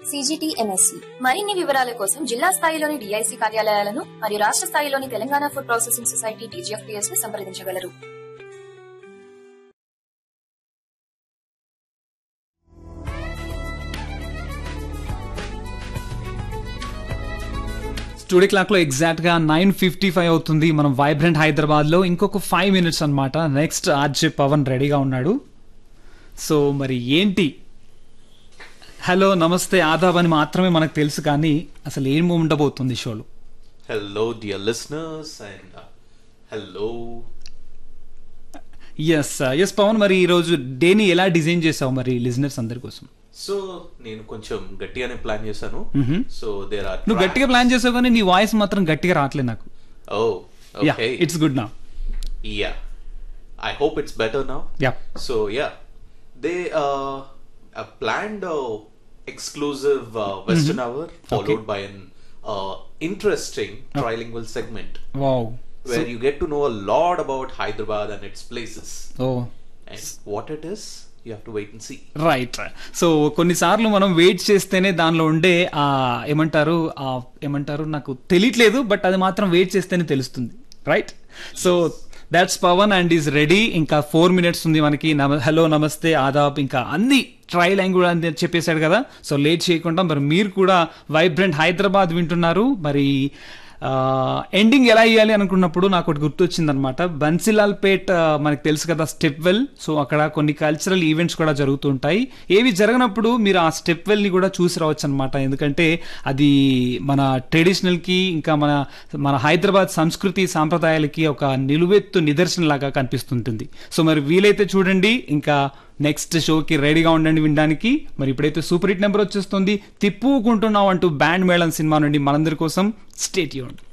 CGTMSC మరిన్ని వివరాల కోసం జిల్లా స్థాయిలోని డిఐసి కార్యాలయాలను మరియు రాష్ట్ర స్థాయిలోని Telangana food processing society TGFPS ను సంప్రదించగలరు స్టూడియో క్లాక్ లో ఎగ్జాక్ట్ గా నైన్ ఫిఫ్టీ ఫైవ్ అవుతుంది మనం వైబ్రెంట్ హైదరాబాద్ లో ఇంకొక ఫైవ్ మినిట్స్ అన్నమాట నెక్స్ట్ ఆర్జే పవన్ రెడీగా ఉన్నాడు సో మరి ఏంటి హలో నమస్తే ఆదాబ్ అని మాత్రమే మనకు తెలుసు కానీ అసలు ఏం ఉండబోతుంది షోలో Hello, dear listeners, and uh, hello. Yes yes Pavan మరి ఈరోజు డేని ఎలా డిజైన్ చేసావు మరి లిజనర్స్ అందరి కోసం సో నేను కొంచెం గట్టిగానే ప్లాన్ చేశాను సో దేర్ ఆర్ నువ్వు గట్టిగా ప్లాన్ చేసావు కానీ నీ వాయిస్ మాత్రం గట్టిగా రావట్లేదు నాకు oh yeah okay it's good నా yeah I hope it's better now yeah so yeah they planned uh, exclusive uh, western hour followed by an uh, interesting trilingual segment wow where you get to know a lot about Hyderabad and its places. Oh And what it is, you have to wait and see. Right so కొన్నిసార్లు మనం wait చేస్తేనే దానిలో ఉండే ఆ ఏమంటారు ఆ ఏమంటారు నాకు తెలియట్లేదు బట్ అది మాత్రం వెయిట్ చేస్తేనే తెలుస్తుంది right so that's Pavan and is ready ఇంకా ఫోర్ మినిట్స్ ఉంది మనకి హలో నమస్తే ఆదాబ్ ఇంకా అన్ని ట్రై లాంగ్వేజ్ అని చెప్పేశాడు కదా సో లేట్ చేయకుండా మరి మీరు కూడా వైబ్రెంట్ హైదరాబాద్ వింటున్నారు మరి ఎండింగ్ ఎలా ఇవ్వాలి అనుకున్నప్పుడు నాకు ఒకటి గుర్తొచ్చిందనమాట బన్సిలాల్ పేట్ ఆ, మనకు తెలుసు కదా స్టెప్ వెల్ సో అక్కడ కొన్ని కల్చరల్ ఈవెంట్స్ కూడా జరుగుతుంటాయి ఏవి జరగనప్పుడు మీరు ఆ స్టెప్ వెల్ని కూడా చూసి రావచ్చు అనమాట ఎందుకంటే అది మన ట్రెడిషనల్కి ఇంకా మన మన హైదరాబాద్ సంస్కృతి సాంప్రదాయాలకి ఒక నిలువెత్తు నిదర్శనం లాగా కనిపిస్తుంటుంది సో మరి వీలైతే చూడండి ఇంకా నెక్స్ట్ షోకి రెడీగా ఉండండి వినడానికి మరి ఇప్పుడైతే సూపర్ హిట్ నెంబర్ వచ్చేస్తుంది తిప్పుకుంటున్నాం అంటూ బ్యాండ్ మేళం సినిమా నుండి మనందరి కోసం స్టేట్ యూన్